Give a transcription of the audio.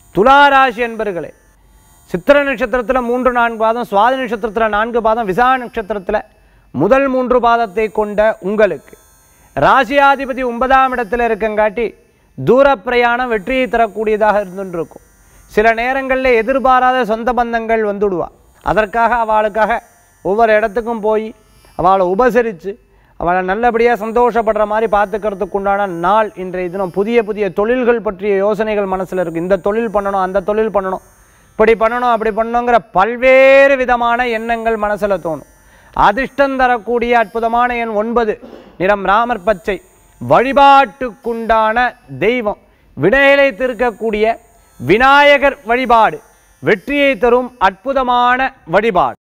துளாராசி என்பர்களே சித்திர நட்சத்திரத்தில் மூன்று நான்கு பாதம் சுவாதி நட்சத்திரத்தில் நான்கு பாதம் விசா நட்சத்திரத்தில் முதல் மூன்று பாதத்தை கொண்ட உங்களுக்கு ராசியாதிபதி ஒன்பதாம் இடத்துல இருக்கங்காட்டி தூர பிரயாணம் வெற்றியை தரக்கூடியதாக இருந்துருக்கும் சில நேரங்களில் எதிர்பாராத சொந்த பந்தங்கள் வந்துடுவா அதற்காக அவளுக்காக ஒவ்வொரு இடத்துக்கும் போய் அவளை உபசரித்து அவளை நல்லபடியாக சந்தோஷப்படுற மாதிரி பார்த்துக்கிறதுக்கு உண்டான நாள் இன்றைய தினம் புதிய புதிய தொழில்கள் பற்றிய யோசனைகள் மனசில் இருக்குது இந்த தொழில் பண்ணணும் அந்த தொழில் பண்ணணும் இப்படி பண்ணணும் அப்படி பண்ணணுங்கிற பல்வேறு விதமான எண்ணங்கள் மனசில் தோணும் அதிர்ஷ்டம் தரக்கூடிய அற்புதமான எண் ஒன்பது நிறம் ராமர் பச்சை வழிபாட்டுக்குண்டான தெய்வம் வினைகளை தீர்க்கக்கூடிய விநாயகர் வழிபாடு வெற்றியை தரும் அற்புதமான வழிபாடு